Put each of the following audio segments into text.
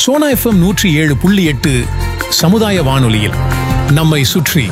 Sona FM நூற்றி ஏழு புள்ளி எட்டு சமுதாய வானொலியில் நம்மை சுற்றி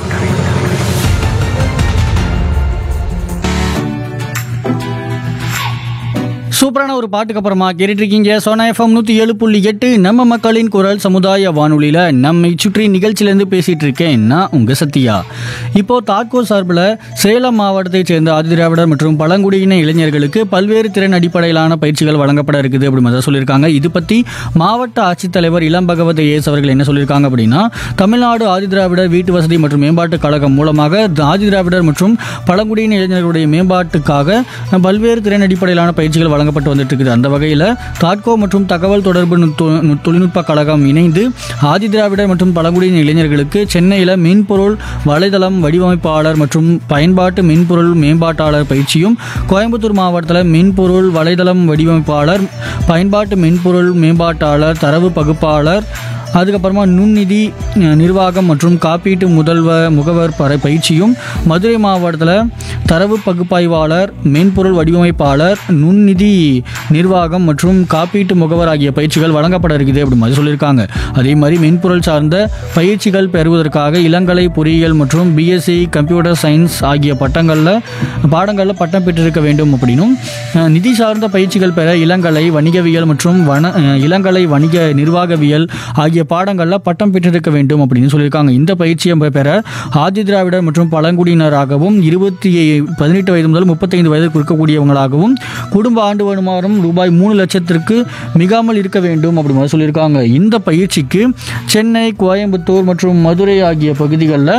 சூப்பரான ஒரு பாட்டுக்கு அப்புறமா கேட்டுட்டு இருக்கீங்க சோனா எஃப்எம் நூற்றி ஏழு புள்ளி எட்டு நம்ம மக்களின் குரல் சமுதாய வானொலியில் நம்மை சுற்றி நிகழ்ச்சியிலேருந்து பேசிகிட்டு இருக்கேன் நான் உங்கள் சத்யா இப்போ தாக்கோ சார்பில் சேலம் மாவட்டத்தைச் சேர்ந்த ஆதிதிராவிடர் மற்றும் பழங்குடியின இளைஞர்களுக்கு பல்வேறு திறன் அடிப்படையிலான பயிற்சிகள் வழங்கப்பட இருக்குது அப்படி மாதிரி சொல்லியிருக்காங்க இது பற்றி மாவட்ட ஆட்சித்தலைவர் இளம் பகவத் ஏஸ் அவர்கள் என்ன சொல்லியிருக்காங்க அப்படின்னா தமிழ்நாடு ஆதிதிராவிடர் வீட்டு வசதி மற்றும் மேம்பாட்டுக் கழகம் மூலமாக ஆதிதிராவிடர் மற்றும் பழங்குடியின இளைஞர்களுடைய மேம்பாட்டுக்காக பல்வேறு திறன் அடிப்படையிலான பயிற்சிகள் வழங்கப்பட்டு வந்துட்டு இருக்குது அந்த வகையில் தாட்கோ மற்றும் தகவல் தொடர்பு நுட்ப- நு- தொழில்நுட்ப கழகம் இணைந்து ஆதிதிராவிடர் மற்றும் பழங்குடியின இளைஞர்களுக்கு சென்னையில் மென்பொருள் வலைதளம் வடிவமைப்பாளர் மற்றும் பயன்பாட்டு மென்பொருள் மேம்பாட்டாளர் பயிற்சியும் கோயம்புத்தூர் மாவட்டத்தில் மென்பொருள் வலைதளம் வடிவமைப்பாளர் பயன்பாட்டு மென்பொருள் மேம்பாட்டாளர் தரவு பகுப்பாளர் அதுக்கப்புறமா நுண்நிதி அஹ், நிர்வாகம் மற்றும் காப்பீட்டு முதல்வ முகவர் பர பயிற்சியும் மதுரை மாவட்டத்தில் தரவு பகுப்பாய்வாளர் மென்பொருள் வடிவமைப்பாளர் நுண்நிதி நிர்வாகம் மற்றும் காப்பீட்டு முகவர் ஆகிய பயிற்சிகள் வழங்கப்பட இருக்குது அப்படி மாதிரி சொல்லியிருக்காங்க அதே மாதிரி மென்பொருள் சார்ந்த பயிற்சிகள் பெறுவதற்காக இளங்கலை பொறியியல் மற்றும் பிஎஸ்சி கம்ப்யூட்டர் சயின்ஸ் ஆகிய பட்டங்களில் பாடங்களில் பட்டம் பெற்றிருக்க வேண்டும் அப்படின்னும் அஹ், நிதி சார்ந்த பயிற்சிகள் பெற இளங்கலை வணிகவியல் மற்றும் வன அஹ், இளங்கலை வணிக நிர்வாகவியல் ஆகிய பாடங்களில் பட்டம் பெற்றிருக்க வேண்டும் அப்படின்னு சொல்லியிருக்காங்க இந்த பயிற்சியை பெ- பெற ஆதி திராவிடர் மற்றும் பழங்குடியினராகவும் இருபத்தி பதினெட்டு வயது முதல் முப்பத்தைந்து வயதுக்கு இருக்கக்கூடியவங்களாகவும் குடும்ப ஆண்டு வருமானம் ரூபாய் மூணு லட்சத்திற்கு மிகாமல் இருக்க வேண்டும் அப்படி மாதிரி சொல்லியிருக்காங்க இந்த பயிற்சிக்கு சென்னை கோயம்புத்தூர் மற்றும் மதுரை ஆகிய பகுதிகளில்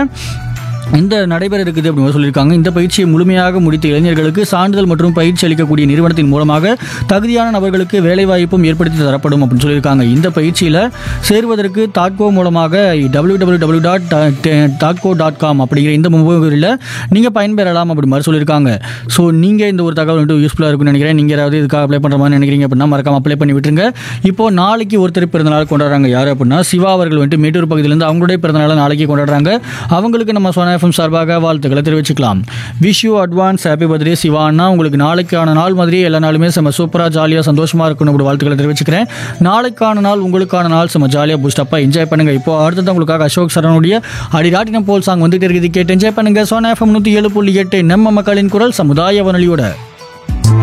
இந்த நடைபெற இருக்குது அப்படின்னு சொல்லியிருக்காங்க இந்த பயிற்சியை முழுமையாக முடித்த இளைஞர்களுக்கு சான்றிதழ் மற்றும் பயிற்சி அளிக்கக்கூடிய நிறுவனத்தின் மூலமாக தகுதியான நபர்களுக்கு வேலைவாய்ப்பும் ஏற்படுத்தி தரப்படும் அப்படின்னு சொல்லியிருக்காங்க இந்த பயிற்சியில் சேருவதற்கு தாட்கோ மூலமாக டபிள்யூ டபிள்யூ டபிள்யூ டாட் தாட்கோ டாட் காம் அப்படிங்கிற இந்த முகவரியில் நீங்கள் பயன்பெறலாம் அப்படி மாதிரி சொல்லியிருக்காங்க ஸோ நீங்கள் இந்த ஒரு தகவல் வந்துட்டு யூஸ்ஃபுல்லாக இருக்கும்னு நினைக்கிறேன் நீங்கள் யாராவது இதுக்காக அப்ளை பண்ணுற மாதிரி நினைக்கிறீங்க அப்படின்னா மறக்காம அப்ளை பண்ணி விட்டுருங்க இப்போ நாளைக்கு ஒருத்தர் பிறந்தநாள் கொண்டாடுறாங்க யார் அப்படின்னா சிவா அவர்கள் வந்துட்டு மேட்டூர் பகுதியிலேருந்து அவங்களுடைய பிறந்தநாளை நாளைக்கு கொண்டாடுறாங்க அவங்களுக்கு நம்ம சோனா எஃப்எம் சார்பாக வாழ்த்துக்களை தெரிவிச்சுக்கலாம் wish you advance happy birthday சிவான்னா உங்களுக்கு நாளைக்கான நாள் மாதிரியே எல்லா நாளுமே செம்ம சூப்பராக ஜாலியாக சந்தோஷமாக இருக்கணும் அப்படி வாழ்த்துக்களை தெரிவிச்சுக்கிறேன் நாளைக்கான நாள் உங்களுக்கான நாள் செம்ம ஜாலியாக பூஸ்டப்பாக என்ஜாய் பண்ணுங்க இப்போ அடுத்தது உங்களுக்காக அசோக் சரணுடைய அடிராட்டினம் போல் சாங் வந்துட்டு இருக்குது கேட்டு என்ஜாய் பண்ணுங்க சோனா எஃப்எம் நூற்றி ஏழு புள்ளி எட்டு நம்ம மக்களின் குரல் சமுதாய வானொலியோட